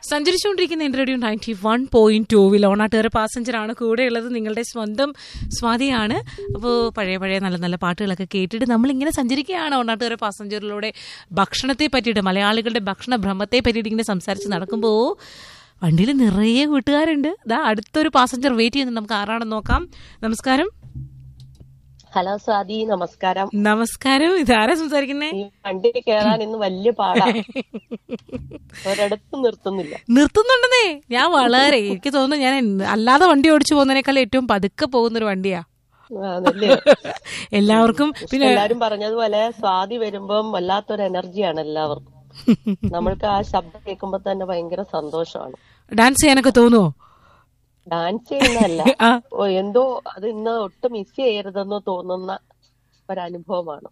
സഞ്ചരിച്ചുകൊണ്ടിരിക്കുന്ന എൻ്റെ radio ninety one point ടൂവിൽ ഓണാട്ടുകാര പാസഞ്ചറാണ് കൂടെയുള്ളത് നിങ്ങളുടെ സ്വന്തം സ്വാതിയാണ് അപ്പോൾ പഴയ പഴയ നല്ല നല്ല പാട്ടുകളൊക്കെ കേട്ടിട്ട് നമ്മളിങ്ങനെ സഞ്ചരിക്കുകയാണ് ഓണാട്ടുകാര പാസഞ്ചറിലൂടെ ഭക്ഷണത്തെ പറ്റിയിട്ട് മലയാളികളുടെ ഭക്ഷണ ഭ്രമത്തെ പറ്റിയിട്ട് ഇങ്ങനെ സംസാരിച്ച് നടക്കുമ്പോൾ വണ്ടിയിൽ നിറയെ കൂട്ടുകാരുണ്ട് ദാ അടുത്തൊരു പാസഞ്ചർ വെയിറ്റ് ചെയ്യുന്നുണ്ട് നമുക്ക് ആരാണെന്ന് നോക്കാം നമസ്കാരം ഹലോ സ്വാതി നമസ്കാരം നമസ്കാരം ഇതാരാ സംസാരിക്കുന്നേ ഈ വണ്ടി കയറാൻ ഇന്ന് വലിയ പാടാ ഒരിടത്തും നിർത്തുന്നില്ല നിർത്തുന്നുണ്ടെന്നേ ഞാൻ വളരെ എനിക്ക് തോന്നുന്നു ഞാൻ അല്ലാതെ വണ്ടി ഓടിച്ചു പോകുന്നതിനേക്കാൾ ഏറ്റവും പതുക്കെ പോകുന്നൊരു വണ്ടിയാ അതല്ലേ എല്ലാവർക്കും പിന്നെ എല്ലാരും പറഞ്ഞതുപോലെ സ്വാതി വരുമ്പം വല്ലാത്തൊരു എനർജിയാണ് എല്ലാവർക്കും നമ്മൾക്ക് ആ ശബ്ദം കേൾക്കുമ്പോ തന്നെ ഭയങ്കര സന്തോഷമാണ് ഡാൻസ് ചെയ്യാനൊക്കെ തോന്നുവോ ഡാൻസ് ചെയ്യുന്നതല്ല ആ ഓ എന്തോ അത് ഇന്ന് ഒട്ടും മിസ് ചെയ്യരുതെന്ന് തോന്നുന്ന ഒരനുഭവമാണ്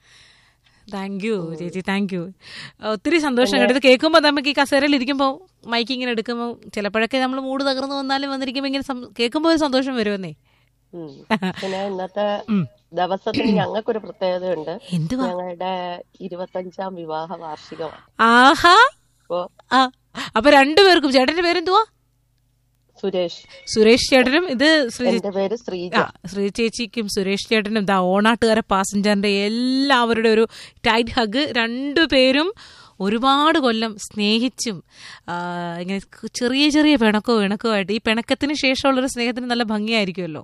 താങ്ക് യു ചേച്ചി താങ്ക് യു ഒത്തിരി സന്തോഷം കേട്ടോ ഇത് കേൾക്കുമ്പോൾ നമുക്ക് ഈ കസേരയിൽ ഇരിക്കുമ്പോൾ മൈക്ക് ഇങ്ങനെ എടുക്കുമ്പോൾ ചിലപ്പോഴൊക്കെ നമ്മൾ മൂഡ് തകർന്നു വന്നാലും വന്നിരിക്കുമ്പോൾ ഇങ്ങനെ കേൾക്കുമ്പോൾ ഒരു സന്തോഷം വരുമെന്നേ ഉം. പിന്നെ ഇന്നത്തെ ഉം. ദിവസത്തിന് ഞങ്ങൾക്കൊരു പ്രത്യേകതയുണ്ട് എന്തുവാ ഞങ്ങളുടെ ഇരുപത്തഞ്ചാം വിവാഹ വാർഷികമാണ് ആഹാ അപ്പോ ആ അപ്പൊ രണ്ടുപേർക്കും ചേട്ടന്റെ പേരെന്തുവാ സുരേഷ് സുരേഷ് ചേട്ടനും ഇത് ശ്രീ എന്റെ പേര് ശ്രീജ ആ ശ്രീ ചേച്ചിക്കും സുരേഷ് ചേട്ടനും ദാ ഓണാട്ടുകാര പാസഞ്ചറിന്റെ എല്ലാവരുടെ ഒരു ടൈറ്റ് ഹഗ് രണ്ടുപേരും ഒരുപാട് കൊല്ലം സ്നേഹിച്ചും ആ, ഇങ്ങനെ ചെറിയ ചെറിയ പിണക്കോ ഇണക്കോ ആയിട്ട് ഈ പിണക്കത്തിന് ശേഷമുള്ളൊരു സ്നേഹത്തിന് നല്ല ഭംഗിയായിരിക്കുമല്ലോ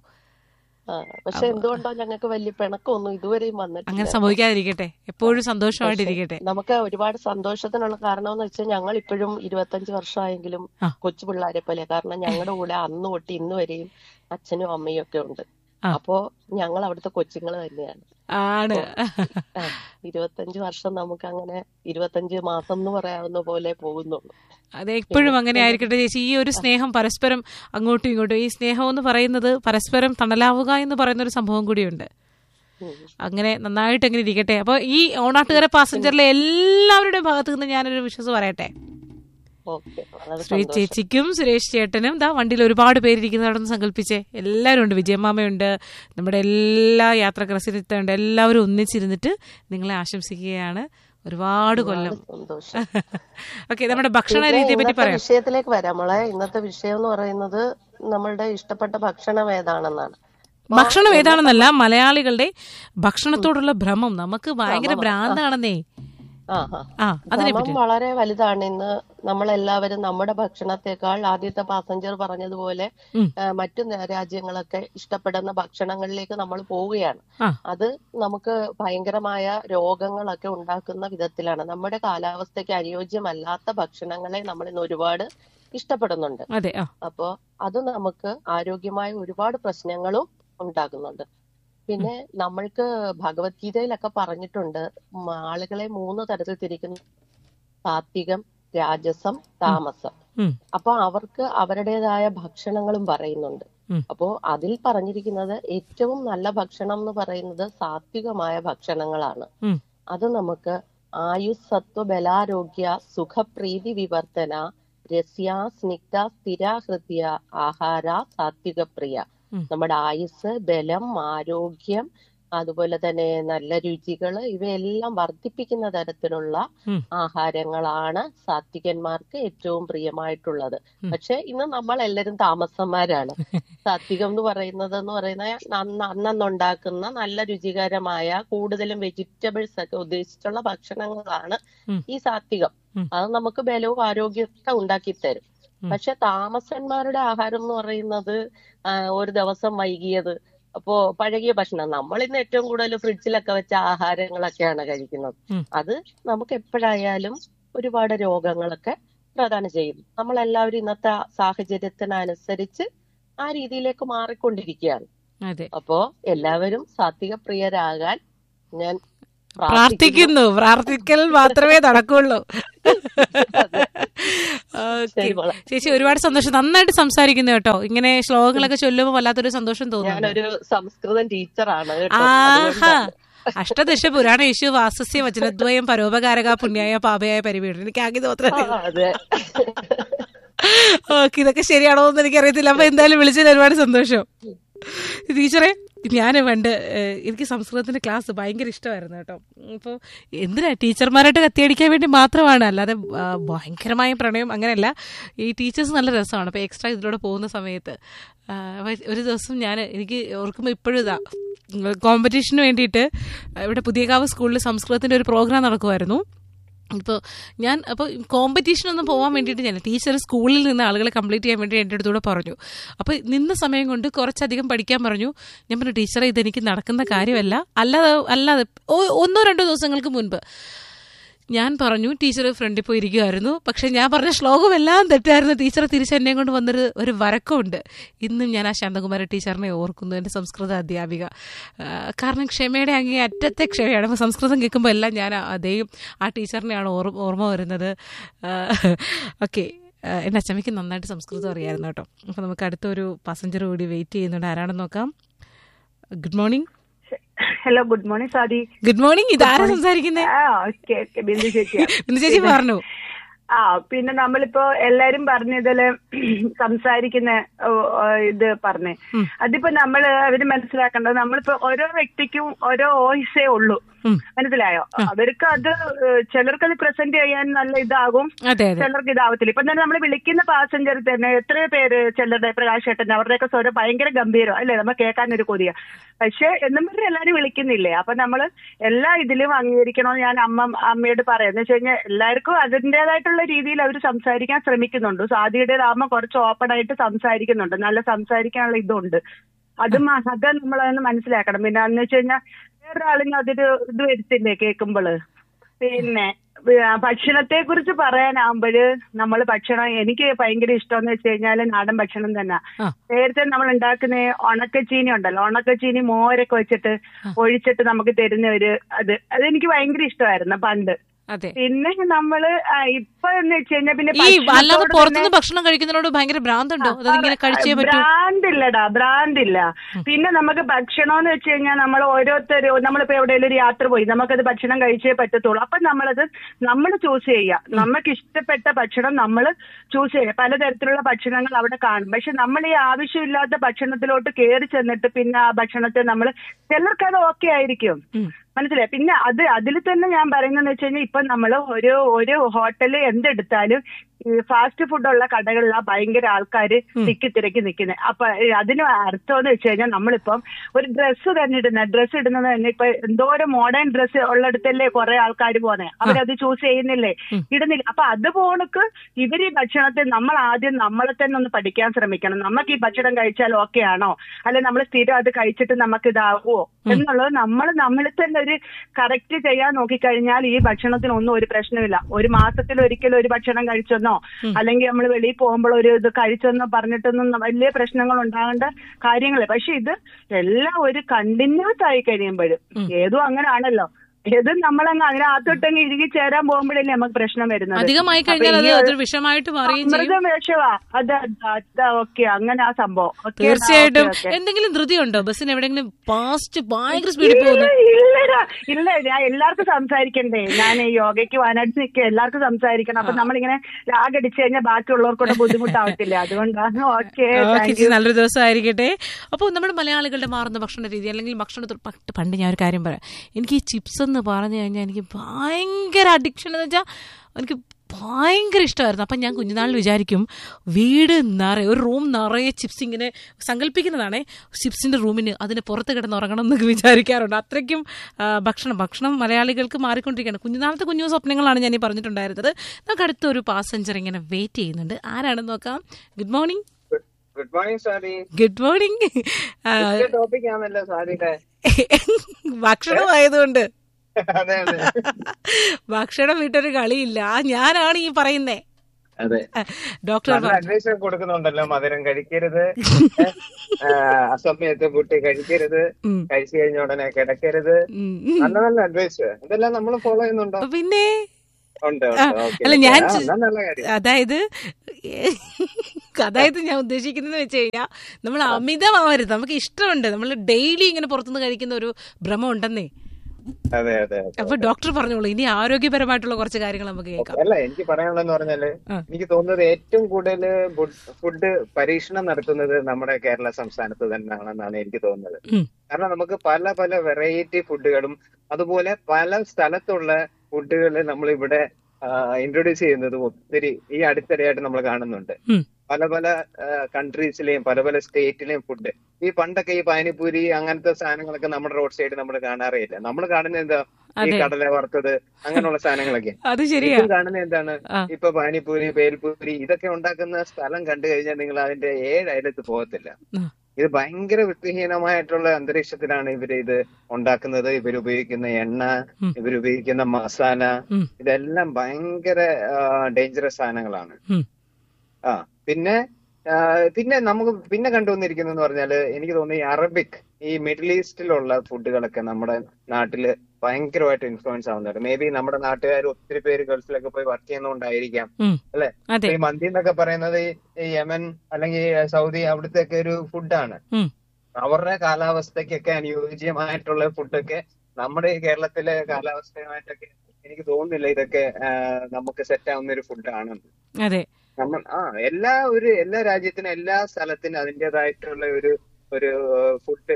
ആ, പക്ഷെ എന്തുകൊണ്ടോ ഞങ്ങൾക്ക് വലിയ പിണക്കമൊന്നും ഇതുവരെയും വന്നിട്ടില്ല അങ്ങനെ സംഭവിക്കാതിരിക്കട്ടെ എപ്പോഴും സന്തോഷമായിട്ടിരിക്കട്ടെ നമുക്ക് ഒരുപാട് സന്തോഷത്തിനുള്ള കാരണം എന്ന് വെച്ചാൽ ഞങ്ങൾ ഇപ്പോഴും ഇരുപത്തഞ്ച് വർഷമായെങ്കിലും ആ. കൊച്ചു പിള്ളേരെ പോലെ കാരണം ഞങ്ങളുടെ കൂടെ അന്ന് തൊട്ട് ഇന്ന് വരെയും അച്ഛനും അമ്മയും ഒക്കെ ഉണ്ട് ആ. അപ്പോ ഞങ്ങൾ അവിടുത്തെ കൊച്ചുങ്ങൾ തന്നെയാണ് ആണ് ആ, ഇരുപത്തഞ്ച് വർഷം നമുക്ക് അങ്ങനെ ഇരുപത്തഞ്ച് മാസം എന്ന് പറയാവുന്ന പോലെ പോകുന്നുള്ളൂ അതെ എപ്പോഴും അങ്ങനെ ആയിരിക്കട്ടെ ചേച്ചി ഈ ഒരു സ്നേഹം പരസ്പരം അങ്ങോട്ടും ഇങ്ങോട്ടും ഈ സ്നേഹം എന്ന് പറയുന്നത് പരസ്പരം തണലാവുക എന്ന് പറയുന്ന ഒരു സംഭവം കൂടിയുണ്ട് ഉം. അങ്ങനെ നന്നായിട്ട് അങ്ങനെ ഇരിക്കട്ടെ അപ്പൊ ഈ ഓണാട്ടുകാര പാസഞ്ചറിലെ എല്ലാവരുടെ ഭാഗത്തു നിന്ന് ഞാനൊരു വിശ്വസം പറയട്ടെ ഓക്കെ വളരെ ശ്രീ സന്തോഷം ചേച്ചിക്കും സുരേഷ് ചേട്ടനും ദാ വണ്ടിയിൽ ഒരുപാട് പേരിരിക്കുന്നതാണെന്ന് സങ്കല്പിച്ചേ എല്ലാവരും ഉണ്ട് വിജയമാമയുണ്ട് നമ്മുടെ എല്ലാ യാത്രഗ്രസ്തരുണ്ട് എല്ലാവരും ഒന്നിച്ചിരുന്നിട്ട് നിങ്ങളെ ആശംസിക്കുകയാണ് ഒരുപാട് കൊല്ലം സന്തോഷം ഓക്കെ നമ്മുടെ ഭക്ഷണ പിന്നെ രീതിയെ പറ്റി ഇന്നത്തെ പറയാം വിഷയത്തിലേക്ക് വരാം മോളെ ഇന്നത്തെ വിഷയം എന്ന് പറയുന്നത് നമ്മളുടെ ഇഷ്ടപ്പെട്ട ഭക്ഷണം ഏതാണെന്നാണ് ഭക്ഷണം ഏതാണെന്നല്ല മലയാളികളുടെ ഭക്ഷണത്തോടുള്ള ഭ്രമം നമുക്ക് ഭയങ്കര ഭ്രാന്താണെന്നേ ആ ആ ആ അതിനെ ഭ്രമം പറ്റി വളരെ വലുതാണ് ഇന്ന് നമ്മളെല്ലാവരും നമ്മുടെ ഭക്ഷണത്തെക്കാൾ ആദ്യത്തെ പാസഞ്ചർ പറഞ്ഞതുപോലെ ഉം. ആ, മറ്റു ന- രാജ്യങ്ങളൊക്കെ ഇഷ്ടപ്പെടുന്ന ഭക്ഷണങ്ങളിലേക്ക് നമ്മൾ പോവുകയാണ് ആ അത് നമുക്ക് ഭയങ്കരമായ രോഗങ്ങളൊക്കെ ഉണ്ടാക്കുന്ന വിധത്തിലാണ് നമ്മുടെ കാലാവസ്ഥയ്ക്ക് അനുയോജ്യമല്ലാത്ത ഭക്ഷണങ്ങളെ നമ്മൾ ഇന്ന് ഒരുപാട് ഇഷ്ടപ്പെടുന്നുണ്ട് അതെ ആ അപ്പോ അത് നമുക്ക് ആരോഗ്യമായ ഒരുപാട് പ്രശ്നങ്ങളും ഉണ്ടാക്കുന്നുണ്ട് പിന്നെ നമ്മൾക്ക് ഭഗവത്ഗീതയിലൊക്കെ പറഞ്ഞിട്ടുണ്ട് ഉം, ആളുകളെ മൂന്ന് തരത്തിൽ തിരിക്കുന്നു സാത്വികം രാജസം താമസം ഉം, അപ്പൊ അവർക്ക് അവരുടേതായ ഭക്ഷണങ്ങളും പറയുന്നുണ്ട് ഉം. അപ്പോ അതിൽ പറഞ്ഞിരിക്കുന്നത് ഏറ്റവും നല്ല ഭക്ഷണം എന്ന് പറയുന്നത് സാത്വികമായ ഭക്ഷണങ്ങളാണ് ഉം. അത് നമുക്ക് ആയുസ് സത്വ ബലാരോഗ്യ സുഖപ്രീതി വിവർത്തന രസ്യ സ്നിഗ്ധ സ്ഥിരാഹൃത്യ ആഹാര സാത്വിക പ്രിയ ഉം. നമ്മുടെ ആയുസ് ബലം ആരോഗ്യം അതുപോലെ തന്നെ നല്ല രുചികള് ഇവയെല്ലാം വർദ്ധിപ്പിക്കുന്ന തരത്തിലുള്ള ഉം. ആഹാരങ്ങളാണ് സാത്വികന്മാർക്ക് ഏറ്റവും പ്രിയമായിട്ടുള്ളത് ഉം. പക്ഷെ ഇന്ന് നമ്മൾ എല്ലാവരും താമസന്മാരാണ് സാത്വികം എന്ന് പറയുന്നത് എന്ന് പറയുന്നത് അന്ന് അന്നുണ്ടാക്കുന്ന നല്ല രുചികരമായ കൂടുതലും വെജിറ്റബിൾസ് ഒക്കെ ഉദ്ദേശിച്ചുള്ള ഭക്ഷണങ്ങളാണ് ഉം. ഈ സാത്വികം ഉം. അത് നമുക്ക് ബലവും ആരോഗ്യവും ഒക്കെ ഉണ്ടാക്കി തരും ഉം. പക്ഷെ താമസന്മാരുടെ ആഹാരം എന്ന് പറയുന്നത് ആ, ഒരു ദിവസം വൈകിയത് അപ്പോ പഴകിയ ഭക്ഷണം നമ്മൾ ഇന്ന് ഏറ്റവും കൂടുതൽ ഫ്രിഡ്ജിലൊക്കെ വെച്ച ആഹാരങ്ങളൊക്കെയാണ് കഴിക്കുന്നത് ഉം. അത് നമുക്ക് എപ്പോഴായാലും ഒരുപാട് രോഗങ്ങളൊക്കെ പ്രദാനം ചെയ്യും നമ്മളെല്ലാവരും ഇന്നത്തെ സാഹചര്യത്തിനനുസരിച്ച് ആ രീതിയിലേക്ക് മാറിക്കൊണ്ടിരിക്കുകയാണ് അതെ അപ്പോ എല്ലാവരും സാത്വിക പ്രിയരാകാൻ ഞാൻ പ്രാർത്ഥിക്കുന്നു. പ്രാർത്ഥിക്കുന്നു പ്രാർത്ഥിക്കൽ മാത്രമേ നടക്കുള്ളൂ ഓക്കേ. ശരി മോളെ. ചേച്ചി ഒരുപാട് സന്തോഷം നന്നായിട്ട് സംസാരിക്കുന്നു കേട്ടോ ഇങ്ങനെ ശ്ലോകങ്ങളൊക്കെ ചൊല്ലുമ്പോൾ വല്ലാത്തൊരു സന്തോഷം തോന്നുന്നു ഞാനൊരു സംസ്കൃതം ടീച്ചറാണ് കേട്ടോ ആഹാ അതുകൊണ്ടാണ്. അഷ്ടദശ പുരാണ യേശു വാസസ്യ വചനദ്വയം പരോപകാരക പുണ്യായ പാപയായ പരിപീഡനം എനിക്ക് ആകെ തോത്രം ആ, അതെ ഓക്കെ ഇതൊക്കെ ശരിയാണോ എന്ന് എനിക്കറിയത്തില്ല അപ്പൊ എന്തായാലും വിളിച്ചതിൽ ഒരുപാട് സന്തോഷം ടീച്ചറെ ഞാൻ പണ്ട് ഏഹ്, എനിക്ക് സംസ്കൃതത്തിന്റെ ക്ലാസ് ഭയങ്കര ഇഷ്ടമായിരുന്നു കേട്ടോ അപ്പോൾ എന്തിനാ ടീച്ചർമാരായിട്ട് കത്തിയടിക്കാൻ വേണ്ടി മാത്രമാണ് അല്ലാതെ ആ, ഭയങ്കരമായ പ്രണയം അങ്ങനെയല്ല ഈ ടീച്ചേഴ്സ് നല്ല രസമാണ് അപ്പോൾ എക്സ്ട്രാ ഇതിലൂടെ പോകുന്ന സമയത്ത് ആ, അപ്പൊ ഒരു ദിവസം ഞാൻ എനിക്ക് ഓർക്കുമ്പോൾ ഇപ്പോഴും ഇതാ കോമ്പറ്റീഷന് വേണ്ടിയിട്ട് ഇവിടെ പുതിയകാവ് സ്കൂളിൽ സംസ്കൃതത്തിന്റെ ഒരു പ്രോഗ്രാം നടക്കുമായിരുന്നു ഇപ്പോൾ ഞാൻ അപ്പോൾ കോമ്പറ്റീഷൻ ഒന്നും പോകാൻ വേണ്ടിയിട്ട് ഞാൻ ടീച്ചർ സ്കൂളിൽ നിന്ന് ആളുകളെ കംപ്ലീറ്റ് ചെയ്യാൻ വേണ്ടി എൻ്റെ അടുത്തൂടെ പറഞ്ഞു അപ്പോൾ നിന്ന സമയം കൊണ്ട് കുറച്ചധികം പഠിക്കാൻ പറഞ്ഞു ഞാൻ പറഞ്ഞു ടീച്ചറെ ഇതെനിക്ക് നടക്കുന്ന കാര്യമല്ല അല്ലാതെ അല്ലാതെ ഓ- ഒന്നോ രണ്ടോ ദിവസങ്ങൾക്ക് മുൻപ് ഞാൻ പറഞ്ഞു ടീച്ചർ ഫ്രണ്ടിൽ പോയി ഇരിക്കുമായിരുന്നു പക്ഷെ ഞാൻ പറഞ്ഞ ശ്ലോകം എല്ലാം തെറ്റായിരുന്നു ടീച്ചർ തിരിച്ച് എന്നെ കൊണ്ട് വന്നൊരു ഒരു വരക്കമുണ്ട് ഇന്നും ഞാൻ ആ ശാന്തകുമാര ടീച്ചറിനെ ഓർക്കുന്നു എൻ്റെ സംസ്കൃത അധ്യാപിക ആ, കാരണം ക്ഷമയുടെ അങ്ങേ അറ്റത്തെ ക്ഷമയാണ് അപ്പോൾ സംസ്കൃതം കേൾക്കുമ്പോൾ എല്ലാം ഞാൻ അതേയും ആ ടീച്ചറിനെയാണ് ഓർമ്മ ഓർമ്മ വരുന്നത് ഓക്കെ എൻ്റെ അച്ചമ്മയ്ക്ക് നന്നായിട്ട് സംസ്കൃതം അറിയായിരുന്നു കേട്ടോ അപ്പോൾ നമുക്ക് അടുത്തൊരു പാസഞ്ചർ കൂടി വെയിറ്റ് ചെയ്യുന്നുണ്ട് ആരാണെന്ന് നോക്കാം good morning hello good morning Sadi good morning ഇതാരാ സംസാരിക്കുന്നത് ആ ഓക്കെ ഓക്കെ ബിന്ദു ചേച്ചിയാ ബിന്ദു ചേച്ചി പറഞ്ഞു ആ പിന്നെ നമ്മളിപ്പോ എല്ലാരും പറഞ്ഞതില് സംസാരിക്കുന്ന ഓ, ഓ, ഇത് പറഞ്ഞേ അതിപ്പോ നമ്മള് അവര് മനസ്സിലാക്കേണ്ടത് നമ്മളിപ്പോ ഓരോ വ്യക്തിക്കും ഓരോ വോയിസേ ഉള്ളൂ ഉം. മനസ്സിലായോ അവർക്ക് അത് ഏഹ്, ചിലർക്ക് അത് പ്രസന്റ് ചെയ്യാൻ നല്ല ഇതാകും അതെ അതെ ചിലർക്ക് ഇതാവത്തില്ല ഇപ്പൊ തന്നെ നമ്മൾ വിളിക്കുന്ന പാസഞ്ചർ തന്നെ എത്ര പേര് ചിലരുടെ പ്രകാശേട്ടൻ അവരുടെയൊക്കെ സ്വരം ഭയങ്കര ഗംഭീരം അല്ലേ നമ്മൾ കേൾക്കാൻ ഒരു കൊതിയ പക്ഷെ എന്നും പറഞ്ഞ് എല്ലാരും വിളിക്കുന്നില്ലേ അപ്പൊ നമ്മൾ എല്ലാ ഇതിലും അംഗീകരിക്കണമെന്ന് ഞാൻ അമ്മ അമ്മയോട് പറയാം എന്ന് വെച്ച് കഴിഞ്ഞാൽ എല്ലാവർക്കും അതിൻ്റെതായിട്ടുള്ള രീതിയിൽ അവർ സംസാരിക്കാൻ ശ്രമിക്കുന്നുണ്ട് സാദിയുടെ രാമ കുറച്ച് ഓപ്പൺ ആയിട്ട് സംസാരിക്കുന്നുണ്ട് നല്ല സംസാരിക്കാനുള്ള ഇതുണ്ട് അത് മ- അത് നമ്മളതൊന്ന് മനസ്സിലാക്കണം പിന്നെ എന്ന് വെച്ച് കഴിഞ്ഞാൽ വേറൊരാളിന് അതൊരു ഇത് വരുത്തില്ലേ കേൾക്കുമ്പോള് പിന്നെ ഭക്ഷണത്തെ കുറിച്ച് പറയാനാകുമ്പോഴ് നമ്മൾ ഭക്ഷണം എനിക്ക് ഭയങ്കര ഇഷ്ടം വെച്ച് കഴിഞ്ഞാൽ നാടൻ ഭക്ഷണം തന്നെ ആ. നേരത്തെ നമ്മൾ ഉണ്ടാക്കുന്ന ഉണക്കച്ചീനി ഉണ്ടല്ലോ ഉണക്കച്ചീനി മോരൊക്കെ വെച്ചിട്ട് ഒഴിച്ചിട്ട് നമുക്ക് തരുന്ന ഒരു അത് അതെനിക്ക് ഭയങ്കര ഇഷ്ടമായിരുന്നു പണ്ട് അതെ പിന്നെ നമ്മള് ആ, ഇപ്പൊ എന്ന് വെച്ച് കഴിഞ്ഞാൽ പിന്നെ ഈ അല്ലാതെ ഭക്ഷണത്തോട് പുറത്തുനിന്ന് ഭക്ഷണം കഴിക്കുന്നതിനോട് ഭയങ്കര ഭ്രാന്തുണ്ടോ അതിങ്ങനെ കഴിച്ചേ പറ്റൂ ബ്രാൻഡ് ഇല്ലടാ ബ്രാൻഡ് ഇല്ല പിന്നെ നമുക്ക് ഭക്ഷണം എന്ന് വെച്ച് കഴിഞ്ഞാൽ നമ്മൾ ഓരോരുത്തരും നമ്മളിപ്പോ എവിടെയെങ്കിലും ഒരു യാത്ര പോയി നമുക്കത് ഭക്ഷണം കഴിച്ചേ പറ്റത്തുള്ളൂ അപ്പൊ നമ്മളത് നമ്മൾ ചൂസ് ചെയ്യുക നമുക്ക് ഇഷ്ടപ്പെട്ട ഭക്ഷണം നമ്മൾ ചൂസ് ചെയ്യുക പലതരത്തിലുള്ള ഭക്ഷണങ്ങൾ അവിടെ കാണും പക്ഷെ നമ്മൾ ഈ ആവശ്യമില്ലാത്ത ഭക്ഷണത്തിലോട്ട് കയറി ചെന്നിട്ട് പിന്നെ ആ ഭക്ഷണത്തെ നമ്മൾ ചിലർക്ക് അത് ഓക്കെ ആയിരിക്കും ഉം. മനസ്സിലായി പിന്നെ അത് അതിൽ തന്നെ ഞാൻ പറയുന്നതെന്ന് വെച്ച് കഴിഞ്ഞാൽ ഇപ്പൊ നമ്മൾ ഒരു ഒരു ഹോട്ടല് എന്തെടുത്താലും ഈ ഫാസ്റ്റ് ഫുഡ് ഉള്ള കടകളിലാ ഭയങ്കര ആൾക്കാർ തിക്കി തിരക്കി നിൽക്കുന്നത് അപ്പൊ ഈ അതിന് അർത്ഥം എന്ന് വെച്ച് കഴിഞ്ഞാൽ നമ്മളിപ്പം ഒരു ഡ്രസ്സ് തന്നെ ഇടുന്ന ഡ്രസ്സ് ഇടുന്നത് തന്നെ ഇപ്പൊ എന്തോരം മോഡേൺ ഡ്രസ്സ് ഉള്ളിടത്തല്ലേ കുറെ ആൾക്കാർ പോകുന്നത് അവരത് ചൂസ് ചെയ്യുന്നില്ലേ ഇടുന്നില്ല അപ്പൊ അതുപോണക്ക് ഇവർ ഈ ഭക്ഷണത്തെ നമ്മൾ ആദ്യം നമ്മളെ തന്നെ ഒന്ന് പഠിക്കാൻ ശ്രമിക്കണം നമുക്ക് ഈ ഭക്ഷണം കഴിച്ചാൽ ഓക്കെ ആണോ അല്ലെ നമ്മൾ സ്ഥിരം അത് കഴിച്ചിട്ട് നമുക്ക് ഇതാകുമോ എന്നുള്ളത് നമ്മൾ നമ്മളിൽ തന്നെ ഒരു കറക്റ്റ് ചെയ്യാൻ നോക്കിക്കഴിഞ്ഞാൽ ഈ ഭക്ഷണത്തിനൊന്നും ഒരു പ്രശ്നമില്ല ഒരു മാസത്തിൽ ഒരിക്കലും ഒരു ഭക്ഷണം കഴിച്ചെന്നോ അല്ലെങ്കിൽ നമ്മൾ വെളിയിൽ പോകുമ്പോൾ ഒരു ഇത് കഴിച്ചെന്നോ പറഞ്ഞിട്ടൊന്നും വലിയ പ്രശ്നങ്ങൾ ഉണ്ടാകേണ്ട കാര്യങ്ങളില്ല പക്ഷെ ഇത് എല്ലാം ഒരു കണ്ടിന്യൂസ് ആയി കഴിയുമ്പോഴും ഏതും അങ്ങനെയാണല്ലോ ഏത് നമ്മളങ്ങ് അതിനകത്തോട്ടങ്ങ് ഇഴുകി ചേരാൻ പോകുമ്പോഴല്ലേ നമുക്ക് പ്രശ്നം വരുന്നത് അധികമായി കഴിഞ്ഞാൽ അത് അതൊരു വിഷമായിട്ട് മാറുകയും ചെയ്യും അമൃതം വിഷവാ അത് ഓക്കെ അങ്ങനെ ആ സംഭവം Okay, തീർച്ചയായിട്ടും okay, okay. എന്തെങ്കിലും ധൃതിയുണ്ടോ ബസ്സിന് എവിടെയെങ്കിലും ഫാസ്റ്റ് ഭയങ്കര സ്പീഡിൽ പോകുന്നു ഇല്ലടാ ഇല്ല ഞാൻ എല്ലാവർക്കും സംസാരിക്കണ്ടേ ഞാൻ ഈ യോഗയ്ക്ക് വയനാട്ടിൽ നിൽക്കുക എല്ലാവർക്കും സംസാരിക്കണം അപ്പൊ നമ്മളിങ്ങനെ ലാഗടിച്ചു കഴിഞ്ഞാൽ ബാക്കിയുള്ളവർക്കൂടെ ബുദ്ധിമുട്ടാവത്തില്ല അതുകൊണ്ടാണ് ഓക്കെ ഓക്കെ ചേച്ചി, നല്ലൊരു ദിവസം ആയിരിക്കട്ടെ അപ്പോൾ നമ്മുടെ മലയാളികളുടെ മാറുന്ന ഭക്ഷണ രീതി അല്ലെങ്കിൽ ഭക്ഷണത്തിൽ പണ്ട് പണ്ട് ഞാൻ ഒരു കാര്യം പറയാം എനിക്ക് ഈ ചിപ്സ് എന്ന് പറഞ്ഞു കഴിഞ്ഞാൽ എനിക്ക് ഭയങ്കര അഡിക്ഷൻ എന്ന് വെച്ചാൽ എനിക്ക് ഭയങ്കര ഇഷ്ടമായിരുന്നു അപ്പം ഞാൻ കുഞ്ഞുനാളിൽ വിചാരിക്കും വീട് നിറയെ ഒരു റൂം നിറയെ ചിപ്സ് ഇങ്ങനെ സങ്കല്പിക്കുന്നതാണേ ചിപ്സിന്റെ റൂമിന് അതിന് പുറത്ത് കിടന്ന് ഉറങ്ങണം എന്നൊക്കെ വിചാരിക്കാറുണ്ട് അത്രയ്ക്കും ആ, ഭക്ഷണം ഭക്ഷണം മലയാളികൾക്ക് മാറിക്കൊണ്ടിരിക്കുകയാണ് കുഞ്ഞുനാളത്തെ കുഞ്ഞു സ്വപ്നങ്ങളാണ് ഞാൻ ഈ പറഞ്ഞിട്ടുണ്ടായിരുന്നത് നമുക്ക് അടുത്തൊരു പാസഞ്ചർ ഇങ്ങനെ വെയിറ്റ് ചെയ്യുന്നുണ്ട് ആരാണെന്ന് നോക്കാം good morning good morning Sari good morning topic ആണല്ലോ സാരിയുടെ ഭക്ഷണമായതുകൊണ്ട് അതെ അതെ ഭക്ഷണം വിട്ടൊരു കളിയില്ല ആ ഞാനാണ് ഈ പറയുന്നേ അതെ ഡോക്ടർ നല്ല അഡ്വൈസ് കൊടുക്കുന്നുണ്ടല്ലോ മധുരം കഴിക്കരുത് ആ, അസമയത്ത് കുട്ടി കഴിക്കരുത് ഉം. കഴിച്ചു കഴിഞ്ഞ ഉടനെ കിടക്കരുത് നല്ല നല്ല അഡ്വൈസ് ഇതെല്ലാം നമ്മൾ ഫോളോ ചെയ്യുന്നുണ്ടോ പിന്നെ ഉണ്ട് ആ, ഉണ്ട് ഓക്കെ അല്ല, ഞാൻ ചി- എന്നാ നല്ല കാര്യം അതായത് അതായത് ഞാൻ ഉദ്ദേശിക്കുന്നത് വെച്ച് കഴിഞ്ഞാൽ നമ്മൾ അമിതമാവരുത് നമുക്ക് ഇഷ്ടമുണ്ട് നമ്മൾ ഡെയിലി ഇങ്ങനെ പുറത്തുനിന്ന് കഴിക്കുന്ന ഒരു ഭ്രമം ഉണ്ടെന്നേ അതെ അതെ അതെ. അപ്പൊ ഡോക്ടർ പറഞ്ഞോളൂ ഇനി ആരോഗ്യപരമായിട്ടുള്ള കുറച്ച് കാര്യങ്ങൾ നമുക്ക് കേൾക്കാം അല്ല എനിക്ക് പറയാനുള്ളതെന്ന് പറഞ്ഞാല് ആ. എനിക്ക് തോന്നുന്നത് ഏറ്റവും കൂടുതൽ ഫുഡ് പരീക്ഷണം നടത്തുന്നത് നമ്മുടെ കേരള സംസ്ഥാനത്ത് തന്നെയാണെന്നാണ് എനിക്ക് തോന്നുന്നത് ഉം. കാരണം നമുക്ക് പല പല വെറൈറ്റി ഫുഡുകളും അതുപോലെ പല സ്ഥലത്തുള്ള ഫുഡുകൾ നമ്മൾ ഇവിടെ ഇൻട്രൊഡ്യൂസ് ചെയ്യുന്നത് ഒത്തിരി ഈ അടുത്തിടെയായിട്ട് നമ്മൾ കാണുന്നുണ്ട് ഉം. പല പല കൺട്രീസിലെയും പല പല സ്റ്റേറ്റിലെയും ഫുഡ് ഈ പണ്ടൊക്കെ ഈ പാനിപൂരി അങ്ങനത്തെ സാധനങ്ങളൊക്കെ നമ്മുടെ റോഡ് സൈഡ് നമ്മൾ കാണാറേ ഇല്ല നമ്മൾ കാണുന്നത് എന്താ ഈ അതെ. കടല വറുത്തത് അങ്ങനെയുള്ള സാധനങ്ങളൊക്കെ അത് ശരിയാ ഇപ്പം കാണുന്നത് എന്താണ് ആ. ഇപ്പൊ പാനിപൂരി പേൽപൂരി ഇതൊക്കെ ഉണ്ടാക്കുന്ന സ്ഥലം കണ്ടു കഴിഞ്ഞാൽ നിങ്ങൾ അതിന്റെ ഏഴ് അയലത്ത് പോകത്തില്ല ആ. ഇത് ഭയങ്കര വൃത്തിഹീനമായിട്ടുള്ള അന്തരീക്ഷത്തിലാണ് ഇവര് ഇത് ഉണ്ടാക്കുന്നത് ഇവർ ഉപയോഗിക്കുന്ന എണ്ണ ഉം. ഇവർ ഉപയോഗിക്കുന്ന മസാല ഉം. ഇതെല്ലാം ഭയങ്കര ഡേഞ്ചറസ് സാധനങ്ങളാണ് ഉം. ആ പിന്നെ ആ, പിന്നെ നമുക്ക് പിന്നെ കണ്ടുവന്നിരിക്കുന്നതെന്ന് പറഞ്ഞാല് എനിക്ക് തോന്നുന്നു ഈ അറബിക് ഈ മിഡിൽ ഈസ്റ്റിലുള്ള ഫുഡുകളൊക്കെ നമ്മുടെ നാട്ടില് ഭയങ്കരമായിട്ട് ഇൻഫ്ലുവൻസ് ആവുന്നുണ്ട് മേ ബി നമ്മുടെ നാട്ടുകാർ ഒത്തിരി പേര് ഗൾഫിലൊക്കെ പോയി വർക്ക് ചെയ്യുന്നതുകൊണ്ടായിരിക്കാം ഉം. അല്ലെ അതെ ഈ മന്തി എന്നൊക്കെ പറയുന്നത് ഈ ഈ യമൻ അല്ലെങ്കിൽ സൗദി അവിടുത്തെ ഒക്കെ ഒരു ഫുഡാണ് ഉം. അവരുടെ കാലാവസ്ഥയ്ക്കൊക്കെ അനുയോജ്യമായിട്ടുള്ള ഫുഡൊക്കെ നമ്മുടെ ഈ കേരളത്തിലെ കാലാവസ്ഥയുമായിട്ടൊക്കെ എനിക്ക് തോന്നുന്നില്ല ഇതൊക്കെ ആ, നമുക്ക് സെറ്റ് ആവുന്ന ഒരു ഫുഡാണെന്ന് അതെ നമ്മൾ ആ എല്ലാ ഒരു എല്ലാ രാജ്യത്തിനും എല്ലാ സ്ഥലത്തിനും അതിന്റേതായിട്ടുള്ള ഒരു ഒരു ഫുഡ്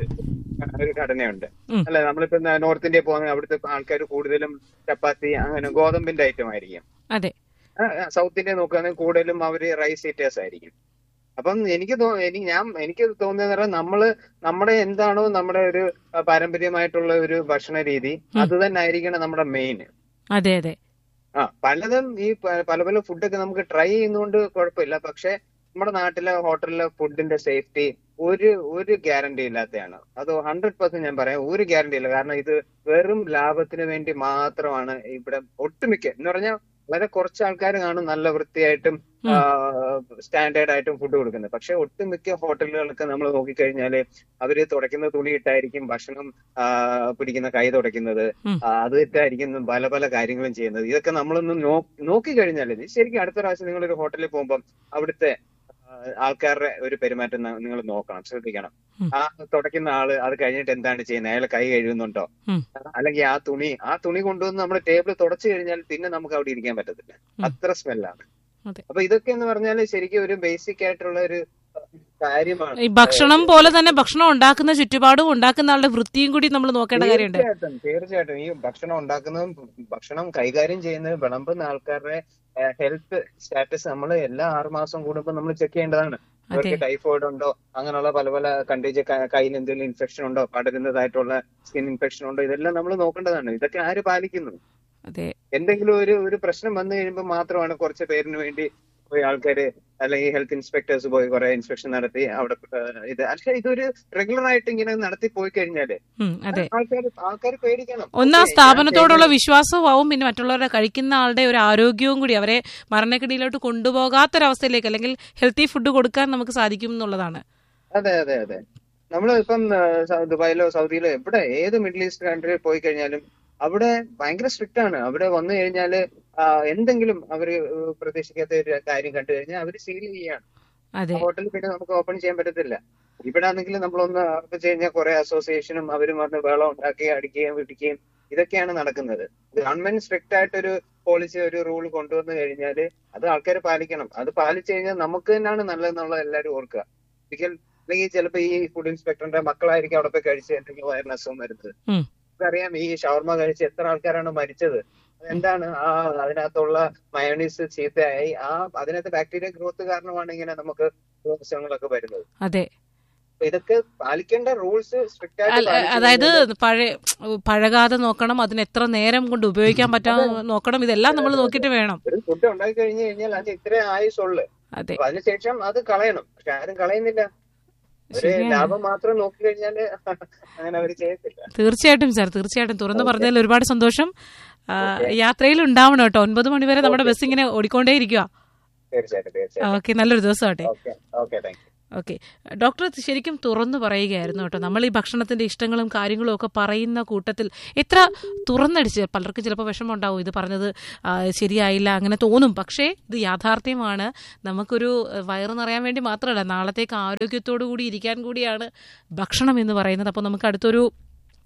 ഒരു ഘടനയുണ്ട് ഉം. അല്ലെ നമ്മളിപ്പോ നോർത്ത് ഇന്ത്യ പോകുന്ന അവിടുത്തെ ആൾക്കാർ കൂടുതലും ചപ്പാത്തി അങ്ങനെ ഗോതമ്പിന്റെ ഐറ്റം ആയിരിക്കും അതെ സൗത്ത് ഇന്ത്യ നോക്കുകയാണെങ്കിൽ കൂടുതലും അവര് റൈസ് ഈറ്റേഴ്സ് ആയിരിക്കും അപ്പം എനിക്ക് തോ എനിക്ക് ഞാൻ എനിക്ക് തോന്നുന്നത് പറഞ്ഞാൽ നമ്മള് നമ്മുടെ എന്താണോ നമ്മുടെ ഒരു ആ, പാരമ്പര്യമായിട്ടുള്ള ഒരു ഭക്ഷണ രീതി അത് തന്നെ ആയിരിക്കണം നമ്മുടെ മെയിൻ അതെ അതെ ആ പലതും ഈ പ- പല പല ഫുഡൊക്കെ നമുക്ക് ട്രൈ ചെയ്യുന്നതുകൊണ്ട് കുഴപ്പമില്ല പക്ഷെ നമ്മുടെ നാട്ടിലെ ഹോട്ടലിലെ ഫുഡിന്റെ സേഫ്റ്റി ഒരു ഒരു ഗ്യാരണ്ടി ഇല്ലാത്തതാണ് അത് ഹൺഡ്രഡ് പെർസെന്റ് ഞാൻ പറയാം ഒരു ഗ്യാരണ്ടി ഇല്ല കാരണം ഇത് വെറും ലാഭത്തിന് വേണ്ടി മാത്രമാണ് ഇവിടെ ഒട്ടുമിക്ക എന്ന് പറഞ്ഞാൽ വളരെ കുറച്ച് ആൾക്കാർ കാണും നല്ല വൃത്തിയായിട്ടും സ്റ്റാൻഡേർഡ് ആയിട്ടും ഫുഡ് കൊടുക്കുന്നത് പക്ഷെ ഒട്ടുമിക്ക ഹോട്ടലുകളൊക്കെ നമ്മൾ നോക്കിക്കഴിഞ്ഞാല് അവര് തുടയ്ക്കുന്ന തുണി ഇട്ടായിരിക്കും ഭക്ഷണം ആ, പിടിക്കുന്ന കൈ തുടയ്ക്കുന്നത് ഉം. ആ, അത് ഇട്ടായിരിക്കും പല പല കാര്യങ്ങളും ചെയ്യുന്നത് ഇതൊക്കെ നമ്മളൊന്ന് നോക്കി കഴിഞ്ഞാൽ ശരിക്കും അടുത്ത പ്രാവശ്യം നിങ്ങൾ ഒരു ഹോട്ടലിൽ പോകുമ്പോൾ അവിടുത്തെ ആ, ആൾക്കാരുടെ ഒരു പെരുമാറ്റം നിങ്ങൾ നോക്കണം ശ്രദ്ധിക്കണം ഉം. ആ തുടയ്ക്കുന്ന ആള് അത് കഴിഞ്ഞിട്ട് എന്താണ് ചെയ്യുന്നത് അയാൾ കൈ കഴുകുന്നുണ്ടോ ഉം. അല്ലെങ്കിൽ ആ തുണി ആ തുണി കൊണ്ടുവന്ന് നമ്മുടെ ടേബിൾ തുടച്ചു കഴിഞ്ഞാൽ പിന്നെ നമുക്ക് അവിടെ ഇരിക്കാൻ പറ്റത്തില്ല ഉം. അത്ര സ്മെല്ലാണ് അതെ. അപ്പൊ ഇതൊക്കെ എന്ന് പറഞ്ഞാൽ ശരിക്കും ഒരു ബേസിക് ആയിട്ടുള്ള ഒരു കാര്യമാണ് ഈ ഭക്ഷണം പോലെ തന്നെ ഭക്ഷണം ഉണ്ടാക്കുന്ന ചുറ്റുപാടും ഉണ്ടാക്കുന്ന ആളുടെ വൃത്തിയും കൂടി നമ്മൾ നോക്കേണ്ട കാര്യമുണ്ട് തീർച്ചയായിട്ടും തീർച്ചയായിട്ടും ഈ ഭക്ഷണം ഉണ്ടാക്കുന്നതും ഭക്ഷണം കൈകാര്യം ചെയ്യുന്നതും വിളമ്പുന്ന ആൾക്കാരുടെ ഹെൽത്ത് സ്റ്റാറ്റസ് നമ്മൾ എല്ലാ ആറ് മാസം കൂടുമ്പോൾ നമ്മൾ ചെക്ക് ചെയ്യേണ്ടതാണ് അതെ അവർക്ക് ടൈഫോയിഡ് ഉണ്ടോ അങ്ങനെയുള്ള പല പല കണ്ടീജ് കയ്യിൽ എന്തെങ്കിലും ഇൻഫെക്ഷൻ ഉണ്ടോ പടരുന്നതായിട്ടുള്ള സ്കിൻ ഇൻഫെക്ഷൻ ഉണ്ടോ ഇതെല്ലാം നമ്മൾ നോക്കേണ്ടതാണ് ഇതൊക്കെ ആര് പാലിക്കുന്നു അതെ എന്തെങ്കിലും ഒരു ഒരു പ്രശ്നം വന്നു കഴിയുമ്പോൾ മാത്രമാണ് കുറച്ച് പേരിന് വേണ്ടി പോയി ആൾക്കാര് അല്ലെങ്കിൽ ഹെൽത്ത് ഇൻസ്പെക്ടേഴ്സ് പോയി കുറെ ഇൻസ്പെക്ഷൻ നടത്തി അവിടെ ഏഹ്, ഇത് പക്ഷെ ഇതൊരു റെഗുലർ ആയിട്ട് ഇങ്ങനെ നടത്തി പോയി കഴിഞ്ഞാല് ഉം, അതെ ആൾക്കാർ ആൾക്കാർ പേടിക്കണം ഒന്ന് ആ ഓക്കേ, ഞാൻ സ്ഥാപനത്തോടുള്ള വിശ്വാസവും ആവും പിന്നെ മറ്റുള്ളവരെ കഴിക്കുന്ന ആളുടെ ഒരു ആരോഗ്യവും കൂടി അവരെ മരണക്കിടിയിലോട്ട് കൊണ്ടുപോകാത്തൊരവസ്ഥയിലേക്ക് അല്ലെങ്കിൽ ഹെൽത്തി ഫുഡ് കൊടുക്കാൻ നമുക്ക് സാധിക്കും എന്നുള്ളതാണ് അതെ അതെ അതെ നമ്മൾ ഇപ്പം ഏഹ്, സ- ദുബായിലോ സൗദിയിലോ എവിടെ ഏത് മിഡിൽ ഈസ്റ്റ് കൺട്രിയിൽ പോയി കഴിഞ്ഞാലും അവിടെ ഭയങ്കര സ്ട്രിക്റ്റ് ആണ് അവിടെ വന്നു കഴിഞ്ഞാല് ആ, എന്തെങ്കിലും അവര് ഏഹ്, പ്രതീക്ഷിക്കാത്ത ഒരു കാര്യം കണ്ടു കഴിഞ്ഞാൽ അവര് സീൽ ചെയ്യാണ് അതെ ഹോട്ടലിൽ പിന്നെ നമുക്ക് ഓപ്പൺ ചെയ്യാൻ പറ്റത്തില്ല ഇവിടെ ആണെങ്കിൽ നമ്മളൊന്ന് വെച്ച് കഴിഞ്ഞാൽ കുറെ അസോസിയേഷനും അവരും വന്ന് വെള്ളം ഉണ്ടാക്കുകയും അടിക്കുകയും പിടിക്കുകയും ഇതൊക്കെയാണ് നടക്കുന്നത് ഗവൺമെന്റ് സ്ട്രിക്റ്റ് ആയിട്ടൊരു പോളിസി ഒരു റൂൾ കൊണ്ടുവന്നു കഴിഞ്ഞാല് അത് ആൾക്കാർ പാലിക്കണം അത് പാലിച്ചു കഴിഞ്ഞാൽ നമുക്ക് തന്നെയാണ് നല്ലതെന്നുള്ളത് എല്ലാവരും ഓർക്കുക ഒരിക്കൽ അല്ലെങ്കിൽ ചിലപ്പോ ഈ ഫുഡ് ഇൻസ്പെക്ടറിന്റെ മക്കളായിരിക്കും അവിടെ പോയി കഴിച്ച് എന്തെങ്കിലും വയറിന് അസുഖം വരുന്നത് ഉം. നമുക്കറിയാം ഈ ഷവർമ കഴിച്ച് എത്ര ആൾക്കാരാണ് മരിച്ചത് എന്താണ് ആ അതിനകത്തുള്ള മയോണീസ് ചീത്തയായി ആ അതിനകത്ത് ബാക്ടീരിയ ഗ്രോത്ത് കാരണമാണ് ഇങ്ങനെ നമുക്ക് പ്രശ്നങ്ങളൊക്കെ വരുന്നത് അതെ അപ്പൊ ഇതൊക്കെ പാലിക്കേണ്ട റൂൾസ് സ്ട്രിക്റ്റ് ആയിട്ട് അല്ല, പാലിച്ചു അതായത് കഴിഞ്ഞാല് പഴയ പഴകാതെ നോക്കണം അതിന് എത്ര നേരം കൊണ്ട് ഉപയോഗിക്കാൻ പറ്റാ നോക്കണം ഇതെല്ലാം നമ്മൾ നോക്കിയിട്ട് വേണം ഒരു ഫുഡ് ഉണ്ടാക്കി കഴിഞ്ഞു കഴിഞ്ഞാൽ അത് ഇത്രേ ആയുസുള്ളു അതെ അപ്പൊ അതിനുശേഷം അത് കളയണം പക്ഷെ ആരും കളയുന്നില്ല ഒരു ശരിയാണ് ലാഭം മാത്രം നോക്കി കഴിഞ്ഞാല് അങ്ങനെ അവര് ചെയ്യത്തില്ല തീർച്ചയായിട്ടും സാർ തീർച്ചയായിട്ടും തുറന്നു ഓക്കേ. പറഞ്ഞതിൽ ഒരുപാട് സന്തോഷം ആ, ഓക്കേ. യാത്രയിൽ ഉണ്ടാവണം കേട്ടോ ഒൻപത് മണി വരെ നമ്മുടെ ഓക്കേ. ബസ് ഇങ്ങനെ ഓടിക്കൊണ്ടേ ഇരിക്കുക തീർച്ചയായിട്ടും തീർച്ചയായിട്ടും ഓക്കെ നല്ലൊരു ദിവസം ആട്ടെ okay okay thank you okay doctor ശരിക്കും തുറന്നു പറയുകയായിരുന്നു കേട്ടോ നമ്മൾ ഈ ഭക്ഷണത്തിന്റെ ഇഷ്ടങ്ങളും കാര്യങ്ങളും ഒക്കെ പറയുന്ന കൂട്ടത്തിൽ എത്ര തുറന്നടിച്ച് പലർക്കും ചിലപ്പോൾ വിഷമം ഉണ്ടാവും ഇത് പറഞ്ഞത് ആ, ശരിയായില്ല അങ്ങനെ തോന്നും പക്ഷേ ഇത് യാഥാർത്ഥ്യമാണ് നമുക്കൊരു ആ, വയറ് നിറയാൻ വേണ്ടി മാത്രമല്ല നാളത്തേക്ക് ആരോഗ്യത്തോടു കൂടി ഇരിക്കാൻ കൂടിയാണ് ഭക്ഷണം എന്ന് പറയുന്നത് അപ്പോൾ നമുക്ക് അടുത്തൊരു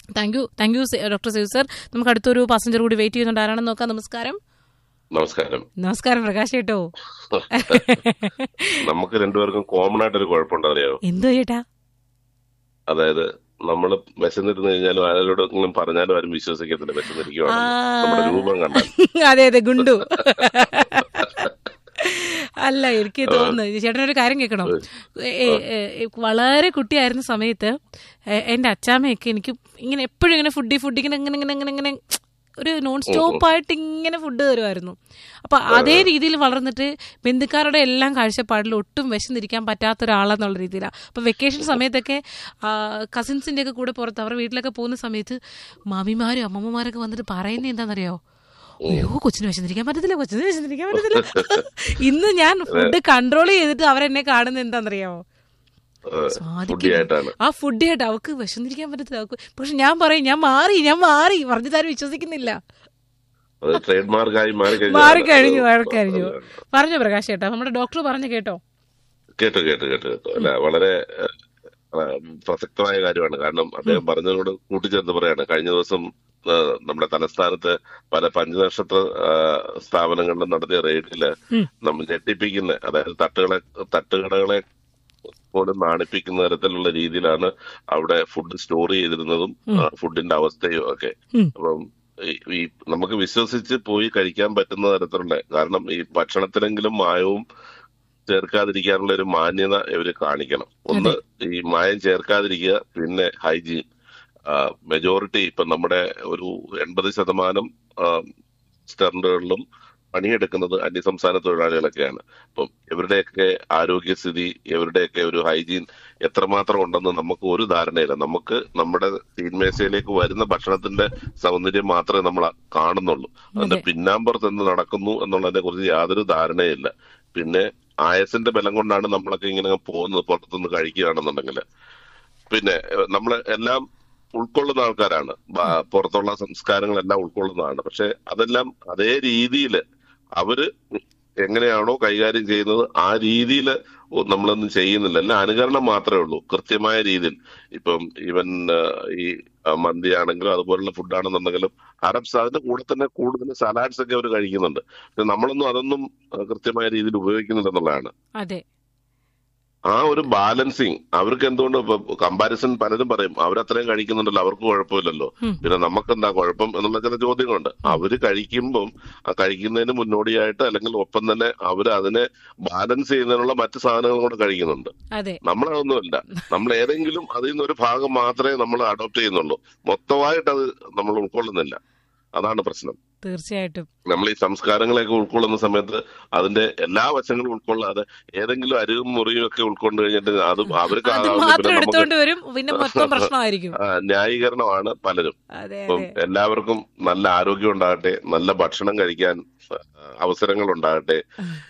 thank you thank you doctor save sir നമുക്ക് അടുത്തൊരു പാസഞ്ചർ കൂടി വെയിറ്റ് ചെയ്യുന്നുണ്ട് ആരാണെന്ന് നോക്കാം നമസ്കാരം നമസ്കാരം നമസ്കാരം പ്രകാശ് കേട്ടോ നമുക്ക് രണ്ടുപേർക്കും കോമൺ ആയിട്ട് ഒരു കുഴപ്പമുണ്ട് അറിയാമോ എന്തോ ചേട്ടാ അതായത് നമ്മൾ വിശന്നിരുന്ന് കഴിഞ്ഞാലും ആരോടെങ്കിലും പറഞ്ഞാലും ആരും വിശ്വസിക്കത്തില്ല വിശന്നിരിക്കുവാണ് ആ. നമ്മുടെ രൂപം കണ്ടാൽ അതെ അതെ ഗുണ്ടു അല്ല എനിക്ക് തോന്നുന്നു ചേട്ടനൊരു കാര്യം കേൾക്കണം ഏ, ഏ, ഏ, വളരെ കുട്ടിയായിരുന്ന സമയത്ത് എ- എന്റെ അച്ചാമ്മയൊക്കെ എനിക്ക് ഇങ്ങനെ എപ്പോഴും ഇങ്ങനെ ഫുഡി ഫുഡ് ഇങ്ങനെ ഇങ്ങനെ ഇങ്ങനെ ഇങ്ങനെ ഇങ്ങനെ ഒരു നോൺ സ്റ്റോപ്പ് ആയിട്ട് ഇങ്ങനെ ഫുഡ് തരുമായിരുന്നു അപ്പൊ അതേ രീതിയിൽ വളർന്നിട്ട് ബന്ധുക്കാരുടെ എല്ലാം കാഴ്ചപ്പാടിൽ ഒട്ടും വിശന്നിരിക്കാൻ പറ്റാത്ത ഒരാളെന്നുള്ള രീതിയിലാണ് അപ്പൊ വെക്കേഷൻ സമയത്തൊക്കെ കസിൻസിന്റെ ഒക്കെ കൂടെ പുറത്ത് അവരുടെ വീട്ടിലൊക്കെ പോകുന്ന സമയത്ത് മാമിമാരും അമ്മമ്മമാരൊക്കെ വന്നിട്ട് പറയുന്നത് എന്താണെന്നറിയോ അയ്യോ കൊച്ചിന് വിശന്നിരിക്കാൻ പറ്റത്തില്ല കൊച്ചിന് വിശന്നിരിക്കാൻ പറ്റത്തില്ല ഇന്ന് ഞാൻ ഫുഡ് കൺട്രോൾ ചെയ്തിട്ട് അവരെന്നെ കാണുന്നത് എന്താണെന്നറിയാമോ സ്വാദിക്ക് ഫുഡി ആയിട്ടാണ് ആ ഫുഡ് ആയിട്ട് അവക്ക് വിശന്നിരിക്കാൻ പറ്റത്തില്ല അവക്ക് പക്ഷെ ഞാൻ പറയും ഞാൻ മാറി ഞാൻ മാറി പറഞ്ഞിട്ടാരും വിശ്വസിക്കുന്നില്ല അത് ട്രേഡ് മാർക്കായി മാറി മാറിക്കഴിഞ്ഞു മാറിക്കഴിഞ്ഞു പറഞ്ഞു പ്രകാശ് ചേട്ടാ നമ്മുടെ ഡോക്ടർ പറഞ്ഞു കേട്ടോ കേട്ടു കേട്ടു കേട്ടു കേട്ടു അല്ല വളരെ ഏഹ്, ആ, പ്രസക്തമായ കാര്യമാണ് കാരണം അദ്ദേഹം പറഞ്ഞതിനോട് കൂട്ടിച്ചേർത്ത് പറയാണ് കഴിഞ്ഞ ദിവസം ആ, നമ്മുടെ തലസ്ഥാനത്ത് പല പഞ്ചനക്ഷത്ര ആ, സ്ഥാപനങ്ങളിലും നടത്തിയ റെയ്ഡില് നമ്മൾ ഞെട്ടിപ്പിക്കുന്ന അതായത് തട്ടുകളെ തട്ടുകടകളെ പോലും നാണിപ്പിക്കുന്ന തരത്തിലുള്ള രീതിയിലാണ് അവിടെ ഫുഡ് സ്റ്റോർ ചെയ്തിരുന്നതും ആ, ഫുഡിന്റെ അവസ്ഥയും ഒക്കെ ഉം. അപ്പം ഈ- ഈ നമുക്ക് വിശ്വസിച്ച് പോയി കഴിക്കാൻ പറ്റുന്ന തരത്തിലുള്ള കാരണം ഈ ഭക്ഷണത്തിലെങ്കിലും മായവും ചേർക്കാതിരിക്കാനുള്ള ഒരു മാന്യത ഇവര് കാണിക്കണം ഒന്ന് ഈ മായം ചേർക്കാതിരിക്കുക പിന്നെ ഹൈജീൻ മെജോറിറ്റി ഇപ്പൊ നമ്മുടെ ഒരു എൺപത് ശതമാനം സ്റ്റെറിനുകളിലും പണിയെടുക്കുന്നത് അന്യസംസ്ഥാന തൊഴിലാളികളൊക്കെയാണ് അപ്പം ഇവരുടെയൊക്കെ ആരോഗ്യസ്ഥിതി ഇവരുടെയൊക്കെ ഒരു ഹൈജീൻ എത്രമാത്രം ഉണ്ടെന്ന് നമുക്ക് ഒരു ധാരണയില്ല നമുക്ക് നമ്മുടെ തീന്മേശയിലേക്ക് വരുന്ന ഭക്ഷണത്തിന്റെ സൗന്ദര്യം മാത്രമേ നമ്മൾ കാണുന്നുള്ളൂ അതിന്റെ അതെ. പിന്നാമ്പുറത്ത് എന്ത് നടക്കുന്നു എന്നുള്ളതിനെ കുറിച്ച് യാതൊരു ധാരണയില്ല പിന്നെ ആയസിന്റെ ബലം കൊണ്ടാണ് നമ്മളൊക്കെ ഇങ്ങനെ പോകുന്നത് പുറത്തുനിന്ന് കഴിക്കുകയാണെന്നുണ്ടെങ്കിൽ പിന്നെ നമ്മൾ എല്ലാം ഉൾക്കൊള്ളുന്ന ആൾക്കാരാണ് ബ- പുറത്തുള്ള സംസ്കാരങ്ങളെല്ലാം ഉൾക്കൊള്ളുന്നതാണ് പക്ഷെ അതെല്ലാം അതേ രീതിയിൽ അവര് എങ്ങനെയാണോ കൈകാര്യം ചെയ്യുന്നത് ആ രീതിയിൽ നമ്മളൊന്നും ചെയ്യുന്നില്ല എല്ലാം അനുകരണം മാത്രമേ ഉള്ളൂ കൃത്യമായ രീതിയിൽ ഇപ്പം ഈവൻ ഈ ആ, മന്തി ആണെങ്കിലും അതുപോലുള്ള ഫുഡാണെന്നുണ്ടെങ്കിലും അറബ്സ് അതിന്റെ കൂടെ തന്നെ കൂടുതൽ സലാഡ്സ് ഒക്കെ അവർ കഴിക്കുന്നുണ്ട് പക്ഷെ നമ്മളൊന്നും അതൊന്നും ആ, കൃത്യമായ രീതിയിൽ ഉപയോഗിക്കുന്നില്ലെന്നുള്ളതാണ് അതെ ആ ഒരു ബാലൻസിങ് അവർക്ക് എന്തുകൊണ്ട് ഇപ്പൊ കമ്പാരിസൺ പലരും പറയും അവരത്രയും കഴിക്കുന്നുണ്ടല്ലോ അവർക്ക് കുഴപ്പമില്ലല്ലോ ഉം. പിന്നെ നമുക്കെന്താ കുഴപ്പം എന്നുള്ള ചില ചോദ്യങ്ങളുണ്ട് അവര് കഴിക്കുമ്പം ആ കഴിക്കുന്നതിന് മുന്നോടിയായിട്ട് അല്ലെങ്കിൽ ഒപ്പം തന്നെ അവർ അതിനെ ബാലൻസ് ചെയ്യുന്നതിനുള്ള മറ്റു സാധനങ്ങൾ കൂടെ കഴിക്കുന്നുണ്ട് അതെ നമ്മളതൊന്നുമില്ല നമ്മൾ ഏതെങ്കിലും അതിൽ നിന്നൊരു ഭാഗം മാത്രമേ നമ്മൾ അഡോപ്റ്റ് ചെയ്യുന്നുള്ളൂ മൊത്തമായിട്ട് അത് നമ്മൾ ഉൾക്കൊള്ളുന്നില്ല അതാണ് പ്രശ്നം തീർച്ചയായിട്ടും നമ്മൾ ഈ സംസ്കാരങ്ങളെയൊക്കെ ഉൾക്കൊള്ളുന്ന സമയത്ത് അതിന്റെ എല്ലാ വശങ്ങളും ഉൾക്കൊള്ളാതെ ഏതെങ്കിലും അരിവും മുറിയും ഒക്കെ ഉൾക്കൊണ്ട് കഴിഞ്ഞിട്ട് അത് അവർക്ക് അത് ആകാവുന്ന മാത്രം പിന്നെ നമുക്ക് എടുത്തോണ്ട് വരും പിന്നെ മൊത്തം പ്രശ്നമായിരിക്കും ആ, ന്യായീകരണമാണ് പലരും അതെ അപ്പം അതെ എല്ലാവർക്കും നല്ല ആരോഗ്യം ഉണ്ടാകട്ടെ നല്ല ഭക്ഷണം കഴിക്കാൻ ആ, അവസരങ്ങൾ ഉണ്ടാകട്ടെ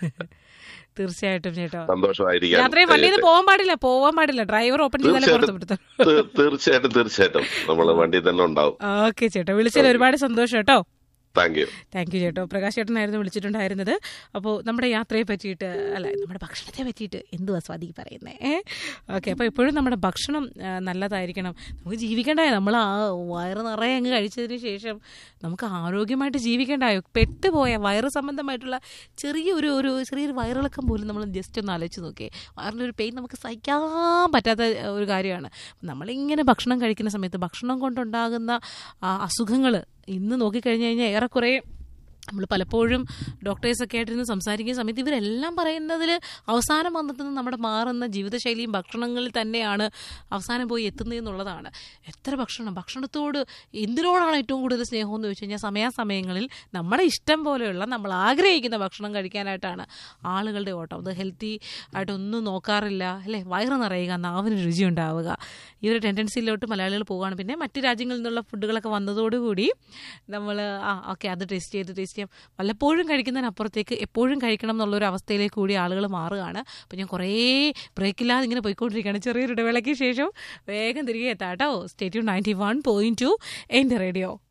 തീർച്ചയായിട്ടും ചേട്ടാ സന്തോഷമായിരിക്കാൻ യാത്രയിൽ വണ്ടിയിൽ നിന്ന് പോകാൻ പാടില്ല പോവാൻ പാടില്ല ഡ്രൈവർ ഓപ്പൺ ചെയ്താലേ തീർച്ചയായിട്ടും. പുറത്ത് വിടുത്തു തീ- തീർച്ചയായിട്ടും തീർച്ചയായിട്ടും നമ്മൾ വണ്ടി തന്നെ ഉണ്ടാവും ഓക്കെ ചേട്ടാ വിളിച്ചതിൽ ഒരുപാട് സന്തോഷം കേട്ടോ താങ്ക് യു താങ്ക് യു ചേട്ടോ പ്രകാശ് ചേട്ടനായിരുന്നു വിളിച്ചിട്ടുണ്ടായിരുന്നത് അപ്പോൾ നമ്മുടെ യാത്രയെ പറ്റിയിട്ട് അല്ല നമ്മുടെ ഭക്ഷണത്തെ പറ്റിയിട്ട് എന്തുവാ സ്വാതി പറയുന്നത് ഏ ഓക്കെ അപ്പോൾ എപ്പോഴും നമ്മുടെ ഭക്ഷണം ആ, നല്ലതായിരിക്കണം നമുക്ക് ജീവിക്കേണ്ടായോ നമ്മൾ ആ വയറ് നിറയെ അങ്ങ് കഴിച്ചതിന് ശേഷം നമുക്ക് ആരോഗ്യമായിട്ട് ജീവിക്കേണ്ടായോ പെട്ടുപോയ വയറ് സംബന്ധമായിട്ടുള്ള ചെറിയ ഒരു ഒരു ചെറിയൊരു വയറിളക്കം പോലും നമ്മൾ ജസ്റ്റ് ഒന്ന് ആലോചിച്ച് നോക്കിയേ വയറിൻ്റെ ഒരു പെയിൻ നമുക്ക് സഹിക്കാൻ പറ്റാത്ത ഒരു കാര്യമാണ് നമ്മളിങ്ങനെ ഭക്ഷണം കഴിക്കുന്ന സമയത്ത് ഭക്ഷണം കൊണ്ടുണ്ടാകുന്ന അസുഖങ്ങൾ ഇന്ന് നോക്കിക്കഴിഞ്ഞ് കഴിഞ്ഞാൽ ഏറെക്കുറെ നമ്മൾ പലപ്പോഴും ഡോക്ടേഴ്സൊക്കെ ആയിട്ടിരുന്ന് സംസാരിക്കുന്ന സമയത്ത് ഇവരെല്ലാം പറയുന്നതിൽ അവസാനം വന്നെത്തുന്നത് നമ്മുടെ മാറുന്ന ജീവിതശൈലിയും ഭക്ഷണങ്ങളിൽ തന്നെയാണ് അവസാനം പോയി എത്തുന്നതെന്നുള്ളതാണ് എത്ര ഭക്ഷണം ഭക്ഷണത്തോട് എന്തിനോടാണ് ഏറ്റവും കൂടുതൽ സ്നേഹം എന്ന് ചോദിച്ചു കഴിഞ്ഞാൽ സമയാസമയങ്ങളിൽ നമ്മുടെ ഇഷ്ടം പോലെയുള്ള നമ്മൾ ആഗ്രഹിക്കുന്ന ഭക്ഷണം കഴിക്കാനായിട്ടാണ് ആളുകളുടെ ഓട്ടം അത് ഹെൽത്തി ആയിട്ടൊന്നും നോക്കാറില്ല അല്ലേ വയറ് നിറയുക നാവിന് രുചി ഉണ്ടാവുക ഈ ഒരു ടെൻഡൻസിയിലോട്ട് മലയാളികൾ പോവുകയാണ് പിന്നെ മറ്റ് രാജ്യങ്ങളിൽ നിന്നുള്ള ഫുഡുകളൊക്കെ വന്നതോടുകൂടി നമ്മൾ ആ ഓക്കെ അത് ടേസ്റ്റ് ചെയ്ത് ടേസ്റ്റ് ചെയ്യാം വല്ലപ്പോഴും കഴിക്കുന്നതിനപ്പുറത്തേക്ക് എപ്പോഴും കഴിക്കണം എന്നുള്ളൊരു അവസ്ഥയിലേക്ക് കൂടി ആളുകൾ മാറുകയാണ് അപ്പോൾ ഞാൻ കുറേ ബ്രേക്കില്ലാതെ ഇങ്ങനെ പോയിക്കൊണ്ടിരിക്കുകയാണ് ചെറിയൊരു ഇടവേളയ്ക്ക് ശേഷം വേഗം തിരികെ എത്താം കേട്ടോ stay tuned ninety one point two എൻ്റെ റേഡിയോ